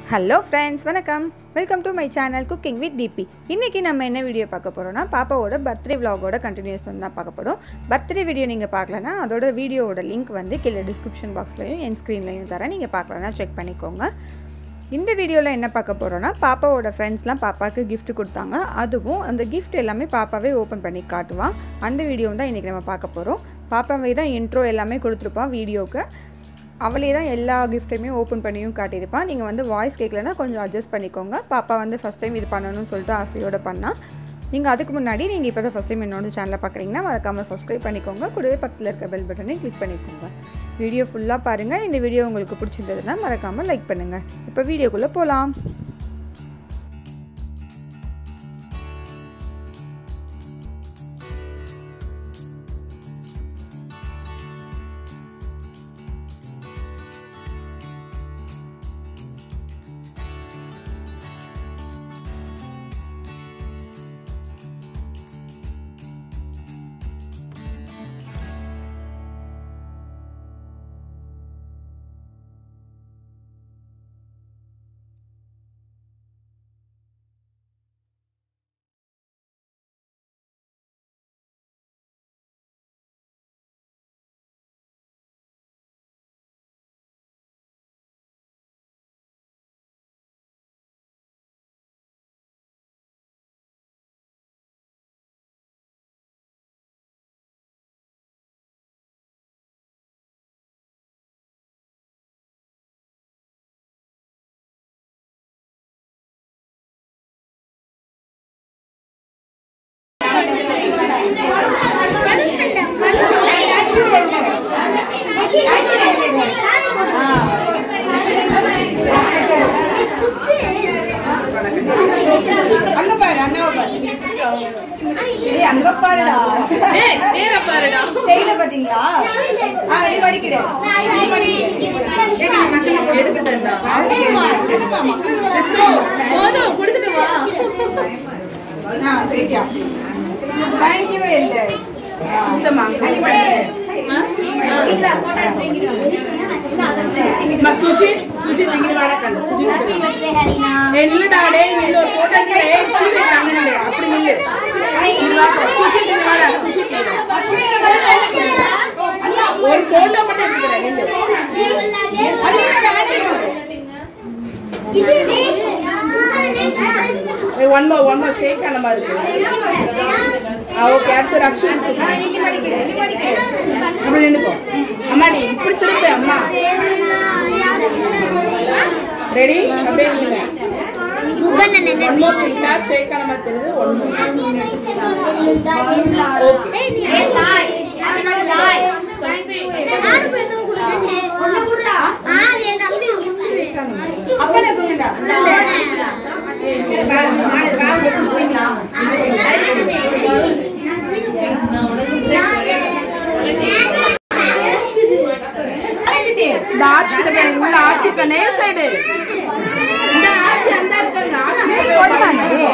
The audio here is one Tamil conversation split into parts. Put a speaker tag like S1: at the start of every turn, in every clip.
S1: ஹலோ ஃப்ரெண்ட்ஸ் வணக்கம் welcome to my channel cooking with DP இன்றைக்கி நம்ம என்ன வீடியோ பார்க்க போகிறோம்னா பாப்பாவோட பர்த்டே vlogோட கண்டினியூஸ் தான் பார்க்க போகிறோம் பர்த்டே வீடியோ நீங்கள் பார்க்கலனா அதோட வீடியோவோட லிங்க் வந்து கீழே டிஸ்கிரிப்ஷன் பாக்ஸ்லையும் என் ஸ்க்ரீன்லையும் தரேன் நீங்கள் பார்க்கலனா செக் பண்ணிக்கோங்க இந்த வீடியோவில் என்ன பார்க்க போகிறோன்னா பாப்பாவோட ஃப்ரெண்ட்ஸ்லாம் பாப்பாவுக்கு gift கொடுத்தாங்க அதுவும் அந்த gift எல்லாமே பாப்பாவே ஓப்பன் பண்ணி காட்டுவான் அந்த வீடியோ தான் இன்றைக்கி நம்ம பார்க்க போகிறோம் பாப்பாவே தான் இன்ட்ரோ எல்லாமே கொடுத்துருப்பான் வீடியோவுக்கு அவளே தான் எல்லா கிஃப்ட்டையுமே ஓப்பன் பண்ணியும் காட்டியிருப்பான் நீங்கள் வந்து வாய்ஸ் கேட்கலன்னா கொஞ்சம் அட்ஜஸ்ட் பண்ணிக்கோங்க பாப்பா வந்து ஃபஸ்ட் டைம் இது பண்ணணும்னு சொல்லிட்டு ஆசையோடு பண்ணா நீங்கள் அதுக்கு முன்னாடி நீங்கள் இப்போ தான் ஃபஸ்ட் டைம் என்னோட சேனலை பார்க்குறீங்கன்னா மறக்காமல் சப்ஸ்கிரைப் பண்ணிக்கோங்க கூடவே பக்கத்தில் இருக்க பெல் பட்டனையும் கிளிக் பண்ணிக்கோங்க வீடியோ ஃபுல்லாக பாருங்கள் இந்த வீடியோ உங்களுக்கு பிடிச்சிருந்ததுன்னா மறக்காமல் லைக் பண்ணுங்கள் இப்போ வீடியோக்குள்ளே போகலாம் அங்கே பாரு அண்ணாவை பாரு ஏய் அங்கே பாருடா ஸ்டைல பாத்தீங்களா ஆ இது படிக்கிறேன் எடுத்துமா எடுத்துமா மக்கள் ஆ சரிக்கா தேங்க்யூ எல்ல
S2: சுஜித் சுஜித் இங்க வாடக்கல்ல சுஜித் நில்லுடா டேய் நில்லு போட்டோ நில்லு கீழே தாங்க நில்லு அப்படி நில்லு இங்க வா சுஜித் இங்க வாடா சுஜித் இங்க ஒரு போட்டோ மட்டும் எடுத்துக்கிறேன் நில்லு ஒன் மோ ஒன் மோ ஷேக் ஆன மாதிரி இருக்கு ஓகே அடுத்து ரக்ஷன்
S1: நீங்க படிக்கிறேன் நீ படிக்கிறேன்
S2: அப்படி நின்னுக்கோ அம்மா நீ இப்படி திருப்பி அம்மா ரெடி அப்படியே நில்லுங்க ஒன் மோர் ஷேக்கா ஷேக் ஆன மாதிரி தெரியுது ஒன்
S1: அப்பனை குங்குடா
S2: இந்த ஆட்சி கிட்ட உள்ள ஆட்சி கிட்ட நேர் சைடு இந்த ஆட்சி அந்த இருக்காங்க ஆட்சி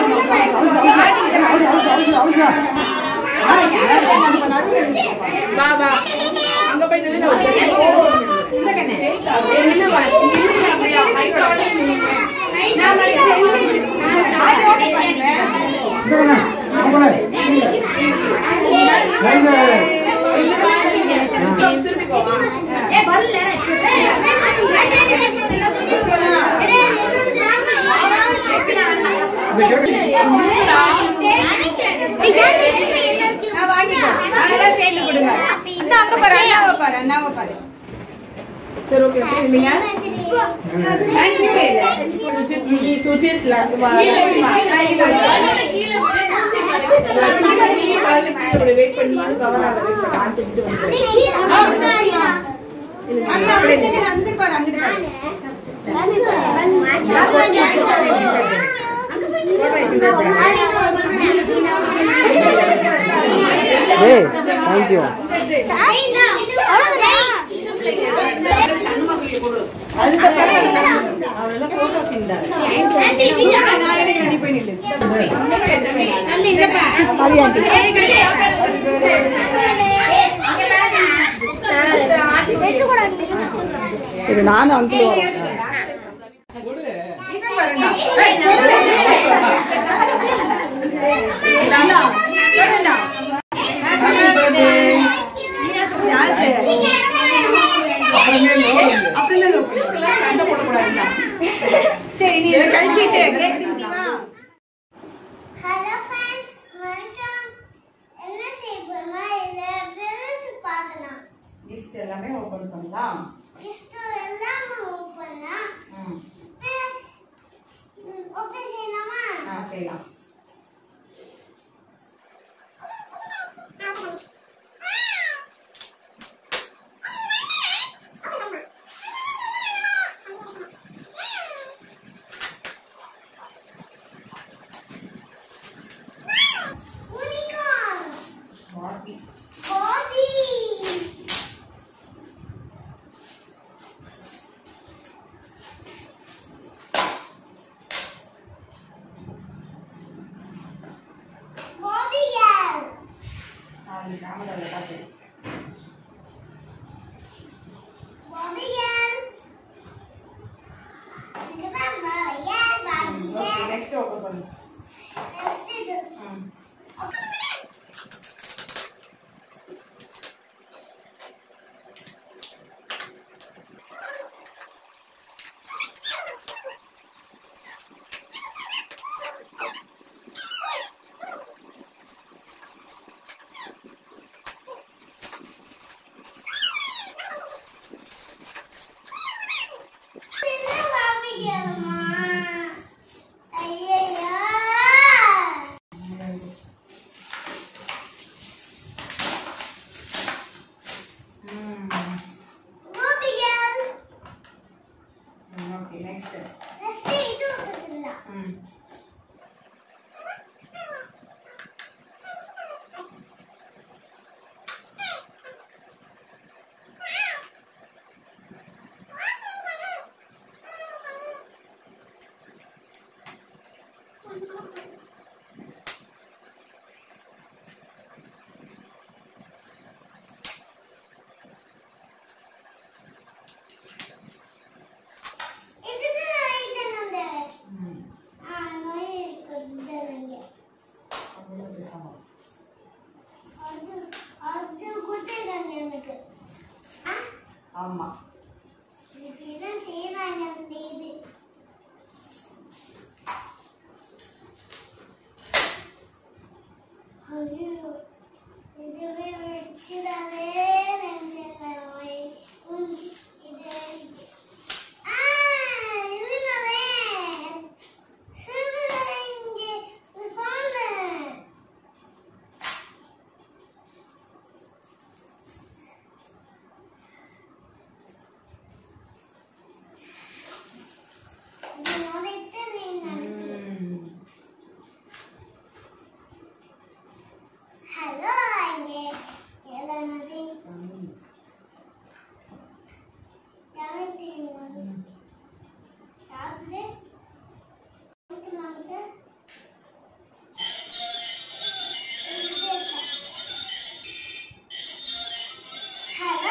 S2: வா வா அங்க போய் நில்லு நான் நில்லு வா நில்லு அப்படியே ஐக்காலே நில்லு திரும்பிக்கோ வா
S1: நான் வாங்கிட்டேன் அதெல்லாம் சேர்த்து கொடுங்க இந்த அங்க பாரு அண்ணாவை பாரு அண்ணாவை பாரு
S2: சரி ஓகே இல்லைங்க
S1: தேங்க்யூ
S2: சுஜித் நீ சுஜித் ல வா வெயிட் பண்ணி கவனம் வெயிட் பண்ணி ஆண்டி கிட்ட வந்து
S1: அண்ணா அப்படியே அங்கிட்டு பாரு அங்கிட்டு பாரு
S3: Hey, thank you.
S1: அதுக்கப்புறம் அவரெல்லாம் போட்டோ திண்டாரு நான் எனக்கு ரெடி பண்ணி இது நானும் அங்கிள் வரோம்
S2: இப்ப பாருங்க. ஏய், நல்லா. சொல்லுடா. Happy birthday. அப்படிலாம் இல்ல, உங்களுக்கெல்லாம் சண்டை போடக்கூடாதுல்ல.
S1: சரி நீ இதை கழிச்சிட்டு கேக் தின்னுமா
S4: ஹலோ ஃப்ரெண்ட்ஸ் வணக்கம் என்ன செய்ய போறோமா இல்ல பெருசு பார்க்கலாம்
S2: Gift எல்லாமே ஓபன் பண்ணலாம்
S4: கிறிஸ்து எல்லாம் ஓப்பன்லாம்
S2: ம்.
S4: ஓப்பன் செய்யலாமா
S2: ஆ, செய்யலாம்
S4: யூனிகார்ன்
S2: பாட்டி
S4: பாடி பாடி கேர்ள்
S2: நாலு கேமராவில் காட்டு
S4: பாடி கேர்ள் இதுதான் body girl body
S2: okay
S4: girl
S2: next open பண்ணு
S4: நெக்ஸ்ட் இது
S2: ம்
S4: என்ன பாடி கேர்ள்மா ஐயோ
S2: ம்
S4: body girl
S2: okay next
S4: next இது இருக்குல்ல
S2: ம்
S4: இதுதான் ஐட்டனோட
S2: ம்
S4: ஆ நோய் இருக்குதுங்க
S2: அவ்வளோ பேசாமல்
S4: அது அது கொடுத்துருக்காங்க எனக்கு ஆ
S2: ஆமாம்
S4: இப்படிதான் செய்யறாங்க அந்த இது ஐயோ இதுவே வச்சிடாதே நினைச்சேன் உந்தி இது ஆ இல்லைனாலே சிறுவரை இங்கே சொன்னேன் இதனோட இத்தனை நடக்குது
S2: ம்
S4: ஹலோ இங்கே எல்லாரும்
S2: ம்
S4: யாருக்கு யாருக்கு நமக்கு ஹலோ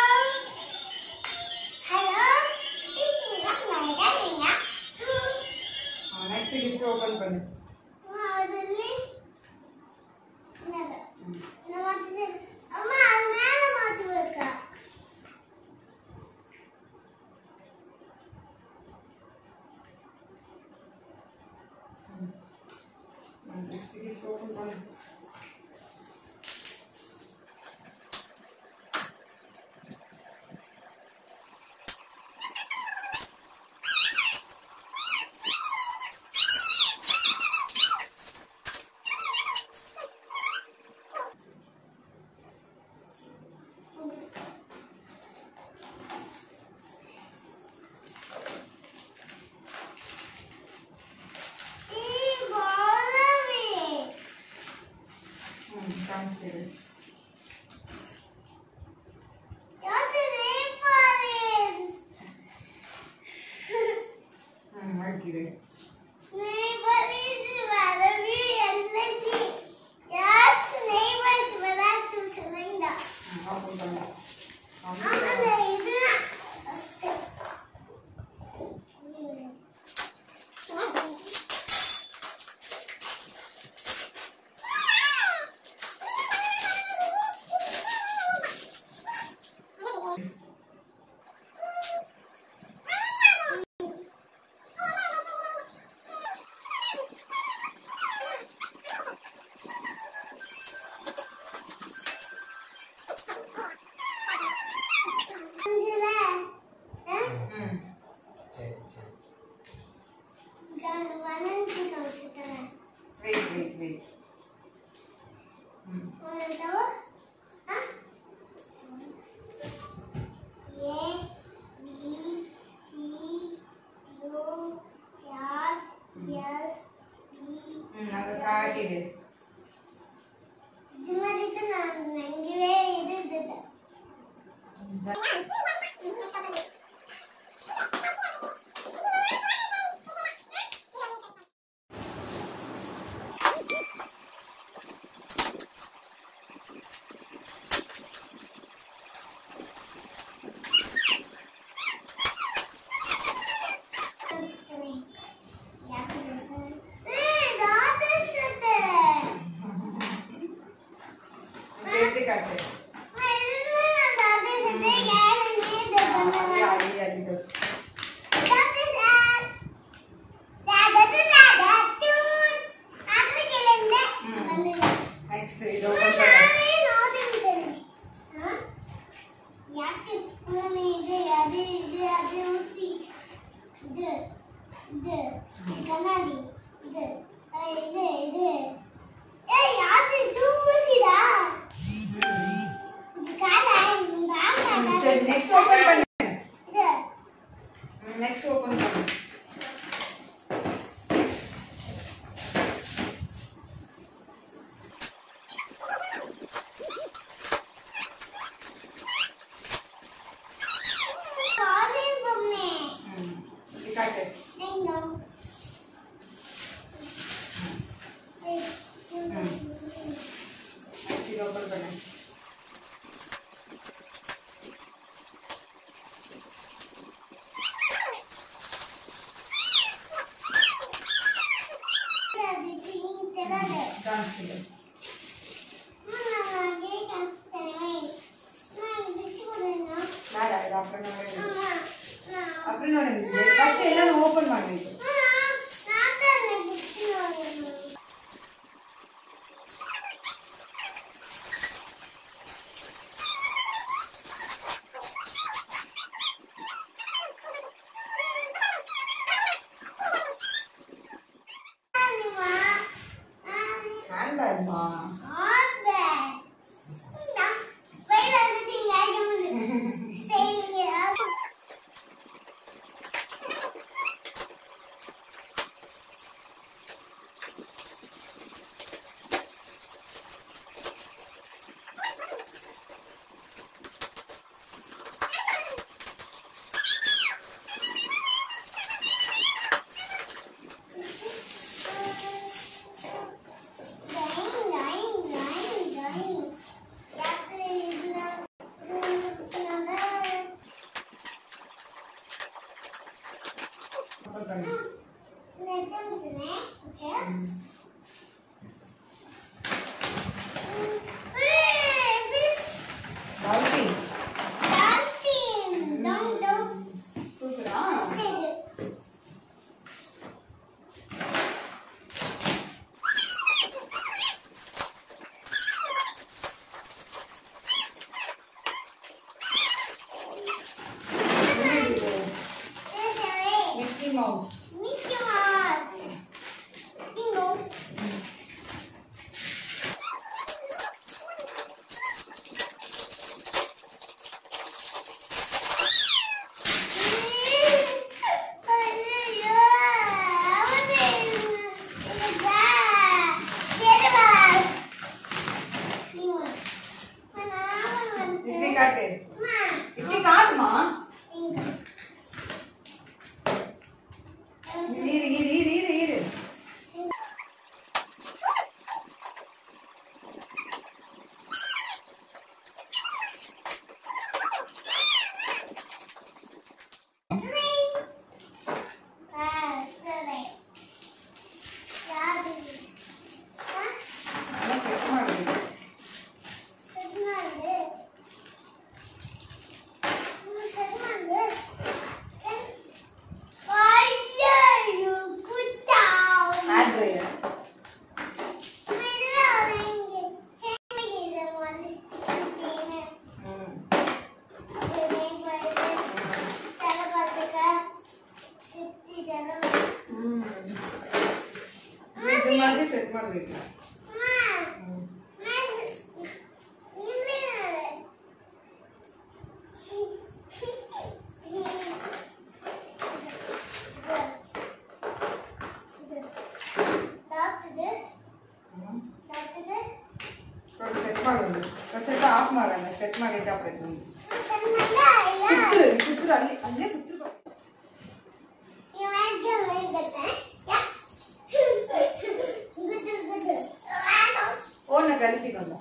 S4: ஹலோ டீச்சர் நீங்க
S2: நெக்ஸ்ட் கிஃப்ட் ஓபன் பண்ணு
S4: அதுல என்னது இந்த மாதிரி அம்மா அது மேல மாத்தி வைக்கா
S2: நெக்ஸ்ட் கிஃப்ட் ஓபன் பண்ணு
S4: ஏய் பாலவே
S2: ம் காமிச்சிடு
S4: யாரு நேபாளிஸ்
S2: ம் வைக்கிடு
S4: நேபாளிஸ் வரவே என்னதி யார் நேபாளிஸ் வரா చూసలేందా
S2: ம் ஓபன் பண்ணு
S4: ஆமா இது வனந்து காமிச்சுக்கிறேன்
S2: வெயிட் வெயிட் வெயிட் ம்
S4: ஒரு தடவை ஆ A B C U R S P
S2: ம் அங்க காட்டிடு
S4: இது மாதிரி தான் நான் எங்கவே இது இது ஏய் ராதேஷ்
S2: இங்க எடுத்து காட்டு ஆ, அது அது அது நெக்ஸ்ட் இது ஓபன் பண்ணு ம், சரி நெக்ஸ்ட் ஓபன் பண்ணு
S4: இது
S2: நெக்ஸ்ட் ஓபன் பண்ணு
S4: ஆரஞ்சு பொம்மை
S2: ம் இது காட்டு
S4: Ding dong.
S2: நெக்ஸ்ட் இது ஓபன் பண்ணு காமிச்சிடு நாடா இது அப்புறம் நோடு அப்புறம் நோடு ஃபர்ஸ்ட் எல்லாம் ஓபன் பண்ணு இது ஹேண்ட்பேக்மா ஓபன் பண்ணு டால்பின் சூப்பரா Mickey Mouse
S4: Mickey Mouse. Bingo.
S2: இப்படி காட்டு இப்படி காட்டுமா இரு இரு இரு இரு இரு நல்லா சுத்தமா இருக்கு. ஹேர் ட்ரையர் ம் ம் மாதிரி செட் பண்ணுவீங்க ಸ್ವಲ್ಪ ಸೆಟ್ ಮಾಡೋದು ಒಂದು ಸ್ವಲ್ಪ ಆಫ್ ಮಾಡೋಣ ಸೆಟ್ ಮಾಡಿ ಇಟ್ಟಾಗ್ಬೇಕು ಕುತ್ರು ಕುತ್ರು ಅಲ್ಲಿ ಅಲ್ಲೇ ಕುತ್ರು ಓನ ಕಲಿಸಿಕೊಂಡು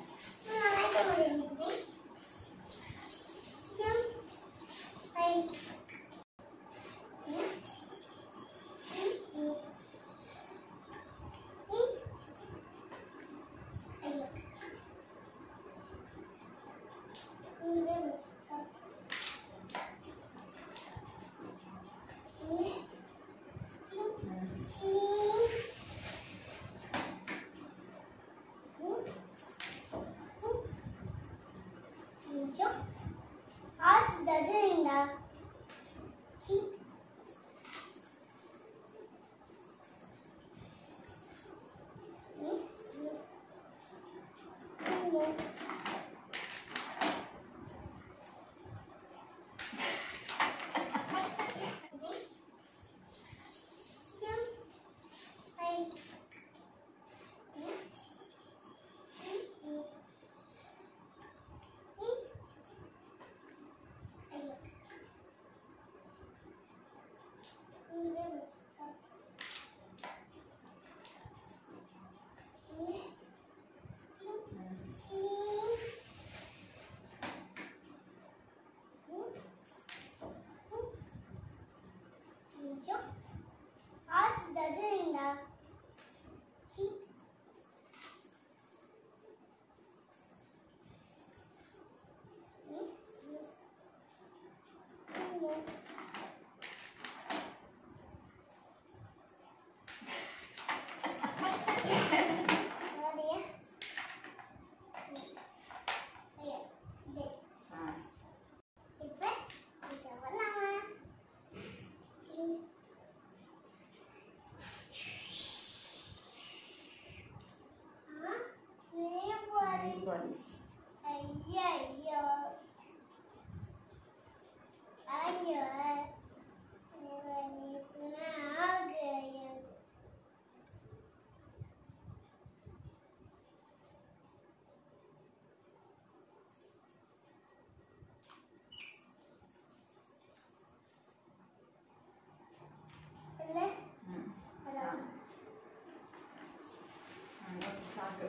S2: ಸಾಕು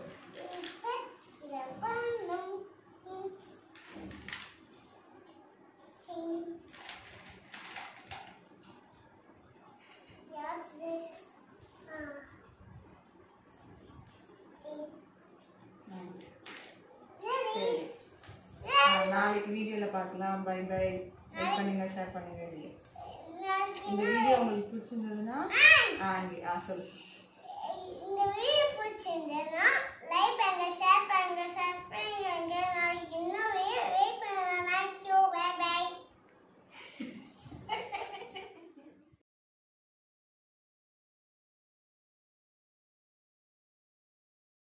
S2: சரி நாளைக்கு வீடியோல பார்க்கலாம் பை பை லைக் பண்ணுங்க ஷேர் பண்ணுங்க இந்த வீடியோ உங்களுக்கு பிடிச்சிருந்ததுன்னா ஆ இங்கே ஆ சொல்லு
S4: இந்த வீடியோ பிடிச்சிருந்தா